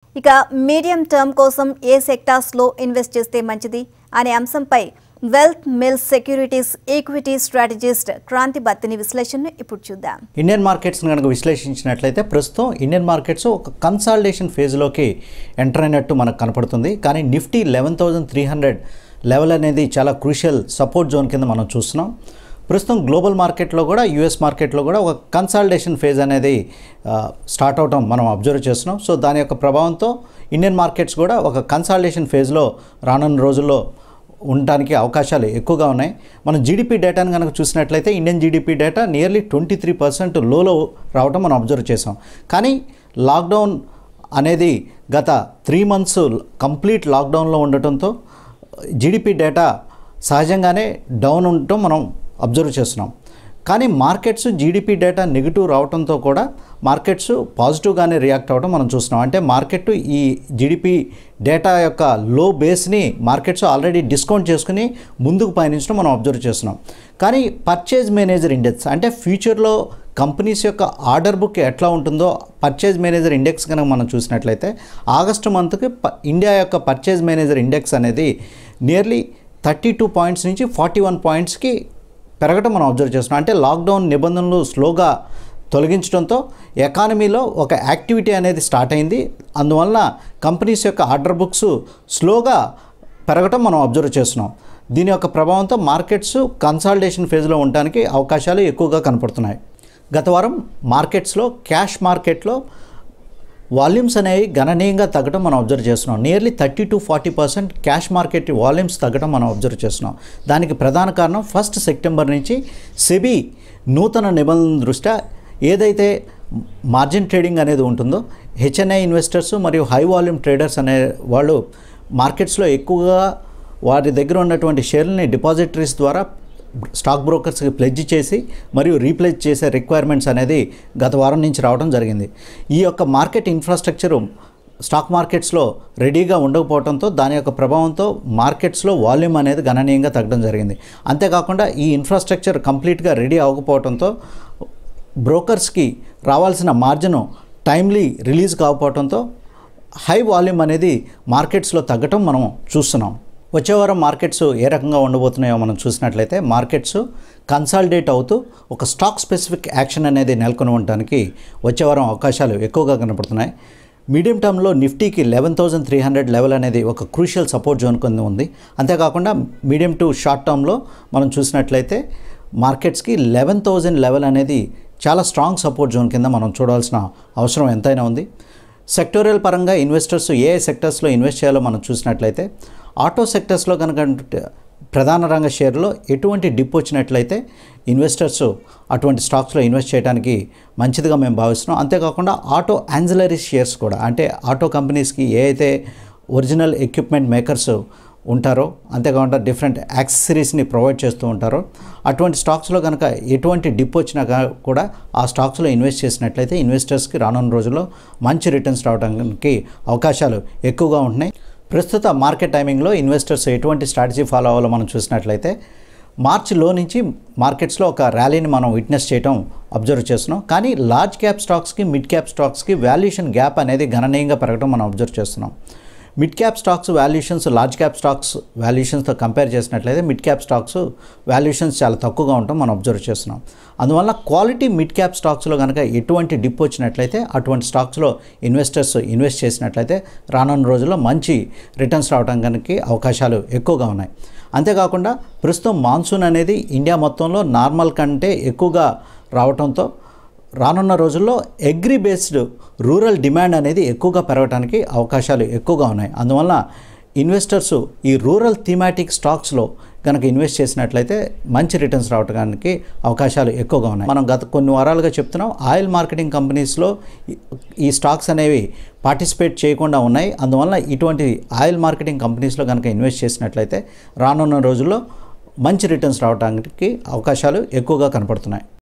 ఇక medium term కోసం ఏ సెక్టార్స్లో invest చేస్తే మంచిది అనే అంశంపై wealth mills securities equity strategist Kranthi Bathini విశ్లేషణను ఇప్పుడు చూద్దాం ఇండియన్ మార్కెట్స్ని కనుక విశ్లేషించినట్లయితే ప్రస్తుతం ఇండియన్ మార్కెట్స్ ఒక కన్సాలిడేషన్ ఫేజ్లోకి ఎంటర్ అయినట్టు మనకు కనపడుతుంది కానీ Nifty eleven thousand three hundred level అనేది చాలా క్రూషియల్ సపోర్ట్ జోన్ కింద మనం చూస్తున్నాం ప్రస్తుతం గ్లోబల్ మార్కెట్లో కూడా యూఎస్ మార్కెట్లో కూడా ఒక కన్సాలిడేషన్ ఫేజ్ అనేది ఆ, స్టార్ట్ అవటం మనం అబ్జర్వ్ చేస్తున్నాం సో దాని యొక్క ప్రభావంతో ఇండియన్ మార్కెట్స్ కూడా ఒక కన్సాలిడేషన్ ఫేజ్లో రానున్న రోజుల్లో ఉండటానికి అవకాశాలు ఎక్కువగా ఉన్నాయి మనం జీడిపి డేటాను కనుక చూసినట్లయితే Indian GDP data nearly twenty three percent లోలో రావడం మనం అబ్జర్వ్ చేసాం కానీ లాక్డౌన్ అనేది గత త్రీ మంత్స్ కంప్లీట్ లాక్డౌన్లో ఉండటంతో జీడిపి డేటా సహజంగానే డౌన్ ఉండటం మనం అబ్జర్వ్ చేస్తున్నాం కానీ మార్కెట్స్ జీడిపి డేటా నెగిటివ్ రావడంతో కూడా మార్కెట్స్ పాజిటివ్గానే రియాక్ట్ అవ్వడం మనం చూస్తున్నాం అంటే మార్కెట్ ఈ జీడిపి డేటా యొక్క లో బేస్ని మార్కెట్స్ ఆల్రెడీ డిస్కౌంట్ చేసుకుని ముందుకు పయనించడం మనం అబ్జర్వ్ చేస్తున్నాం కానీ పర్చేజ్ మేనేజర్ ఇండెక్స్ అంటే ఫ్యూచర్లో కంపెనీస్ యొక్క ఆర్డర్ బుక్ ఎట్లా ఉంటుందో పర్చేజ్ మేనేజర్ ఇండెక్స్ కనుక మనం చూసినట్లయితే ఆగస్టు మంత్కి ప ఇండియా యొక్క పర్చేజ్ మేనేజర్ ఇండెక్స్ అనేది నియర్లీ థర్టీ టూ పాయింట్స్ నుంచి ఫార్టీ వన్ పాయింట్స్కి పెరగటం మనం అబ్జర్వ్ చేస్తున్నాం అంటే లాక్డౌన్ నిబంధనలు స్లోగా తొలగించడంతో ఎకానమీలో ఒక యాక్టివిటీ అనేది స్టార్ట్ అయింది అందువలన కంపెనీస్ యొక్క ఆర్డర్ బుక్స్ స్లోగా పెరగటం మనం అబ్జర్వ్ చేస్తున్నాం దీని యొక్క ప్రభావంతో మార్కెట్స్ కన్సాలిడేషన్ ఫేజ్లో ఉండడానికి అవకాశాలు ఎక్కువగా కనపడుతున్నాయి గత వారం మార్కెట్స్లో క్యాష్ మార్కెట్లో వాల్యూమ్స్ అనేవి గణనీయంగా తగ్గడం మనం అబ్జర్వ్ చేస్తున్నాం nearly thirty to forty percent cash market volumes తగ్గడం మనం అబ్జర్వ్ చేస్తున్నాం దానికి ప్రధాన కారణం ఫస్ట్ సెప్టెంబర్ నుంచి సెబీ నూతన నిబంధనల దృష్ట్యా ఏదైతే మార్జిన్ ట్రేడింగ్ అనేది ఉంటుందో హెచ్ఎన్ఐ ఇన్వెస్టర్స్ మరియు హై వాల్యూమ్ ట్రేడర్స్ అనే వాళ్ళు మార్కెట్స్లో ఎక్కువగా వారి దగ్గర ఉన్నటువంటి షేర్లని డిపాజిటరీస్ ద్వారా స్టాక్ బ్రోకర్స్కి ప్లెడ్జ్ చేసి మరియు రీప్లెజ్ చేసే రిక్వైర్మెంట్స్ అనేది గత వారం నుంచి రావడం జరిగింది ఈ యొక్క మార్కెట్ ఇన్ఫ్రాస్ట్రక్చరు స్టాక్ మార్కెట్స్లో రెడీగా ఉండకపోవడంతో దాని యొక్క ప్రభావంతో మార్కెట్స్లో వాల్యూమ్ అనేది గణనీయంగా తగ్గడం జరిగింది అంతేకాకుండా ఈ ఇన్ఫ్రాస్ట్రక్చర్ కంప్లీట్గా రెడీ అవ్వకపోవడంతో బ్రోకర్స్కి రావాల్సిన మార్జిన్ టైమ్లీ రిలీజ్ కాకపోవడంతో హై వాల్యూమ్ అనేది మార్కెట్స్లో తగ్గటం మనం చూస్తున్నాం వచ్చే వారం మార్కెట్స్ ఏ రకంగా ఉండబోతున్నాయో మనం చూసినట్లయితే మార్కెట్స్ కన్సాలిడేట్ అవుతూ ఒక స్టాక్ స్పెసిఫిక్ యాక్షన్ అనేది నెలకొని ఉండడానికి వచ్చే వారం అవకాశాలు ఎక్కువగా కనపడుతున్నాయి మీడియం టర్మ్లో నిఫ్టీకి eleven thousand three hundred level అనేది ఒక క్రూషియల్ సపోర్ట్ జోన్ కింద ఉంది అంతేకాకుండా మీడియం టు షార్ట్ టర్మ్లో మనం చూసినట్లయితే మార్కెట్స్కి లెవెన్ థౌజండ్ లెవెల్ అనేది చాలా స్ట్రాంగ్ సపోర్ట్ జోన్ కింద మనం చూడాల్సిన అవసరం ఎంతైనా ఉంది సెక్టోరియల్ పరంగా ఇన్వెస్టర్స్ ఏ సెక్టర్స్లో ఇన్వెస్ట్ చేయాలో మనం చూసినట్లయితే ఆటో సెక్టర్స్లో కనుక ప్రధాన రంగ షేర్లో ఎటువంటి డిప్ వచ్చినట్లయితే ఇన్వెస్టర్స్ అటువంటి స్టాక్స్లో ఇన్వెస్ట్ చేయడానికి మంచిదిగా మేము భావిస్తున్నాం అంతేకాకుండా ఆటో యాన్జిలరీ షేర్స్ కూడా అంటే ఆటో కంపెనీస్కి ఏ అయితే ఒరిజినల్ ఎక్విప్మెంట్ మేకర్స్ ఉంటారో అంతేకాకుండా డిఫరెంట్ యాక్సెసరీస్ని ప్రొవైడ్ చేస్తూ ఉంటారో అటువంటి స్టాక్స్లో కనుక ఎటువంటి డిప్ వచ్చినా కా- కూడా ఆ స్టాక్స్లో ఇన్వెస్ట్ చేసినట్లయితే ఇన్వెస్టర్స్కి రానున్న రోజుల్లో మంచి రిటర్న్స్ రావడానికి అవకాశాలు ఎక్కువగా ఉంటున్నాయి ప్రస్తుత మార్కెట్ టైమింగ్లో ఇన్వెస్టర్స్ ఎటువంటి స్ట్రాటజీ ఫాలో అవ్వాలో మనం చూసినట్లయితే మార్చిలో నుంచి మార్కెట్స్లో ఒక ర్యాలీని మనం విట్నెస్ చేయడం అబ్జర్వ్ చేస్తున్నాం కానీ లార్జ్ క్యాప్ స్టాక్స్కి మిడ్ క్యాప్ స్టాక్స్కి వాల్యుయేషన్ గ్యాప్ అనేది గణనీయంగా పెరగడం మనం అబ్జర్వ్ చేస్తున్నాం mid cap stocks valuations large cap stocks వాల్యుయేషన్స్తో కంపేర్ చేసినట్లయితే మిడ్ క్యాప్ స్టాక్స్ వాల్యుయేషన్స్ చాలా తక్కువగా ఉండటం మనం అబ్జర్వ్ చేస్తున్నాం అందువల్ల క్వాలిటీ మిడ్ క్యాప్ స్టాక్స్లో కనుక ఎటువంటి డిప్ వచ్చినట్లయితే అటువంటి స్టాక్స్లో ఇన్వెస్టర్స్ ఇన్వెస్ట్ చేసినట్లయితే రానున్న రోజుల్లో మంచి రిటర్న్స్ రావడానికి అవకాశాలు ఎక్కువగా ఉన్నాయి అంతేకాకుండా ప్రస్తుతం మాన్సూన్ అనేది ఇండియా మొత్తంలో నార్మల్ కంటే ఎక్కువగా రావడంతో రానున్న రోజుల్లో అగ్రి బేస్డ్ రూరల్ డిమాండ్ అనేది ఎక్కువగా పెరగడానికి అవకాశాలు ఎక్కువగా ఉన్నాయి అందువల్ల ఇన్వెస్టర్స్ ఈ రూరల్ థీమాటిక్ స్టాక్స్లో కనుక ఇన్వెస్ట్ చేసినట్లయితే మంచి రిటర్న్స్ రావడానికి అవకాశాలు ఎక్కువగా ఉన్నాయి మనం గత కొన్ని వారాలుగా చెప్తున్నాం ఆయిల్ మార్కెటింగ్ కంపెనీస్లో ఈ- ఈ స్టాక్స్ అనేవి పార్టిసిపేట్ చేయకుండా ఉన్నాయి అందువల్ల ఇటువంటి ఆయిల్ మార్కెటింగ్ కంపెనీస్లో కనుక ఇన్వెస్ట్ చేసినట్లయితే రానున్న రోజుల్లో మంచి రిటర్న్స్ రావడానికి అవకాశాలు ఎక్కువగా కనపడుతున్నాయి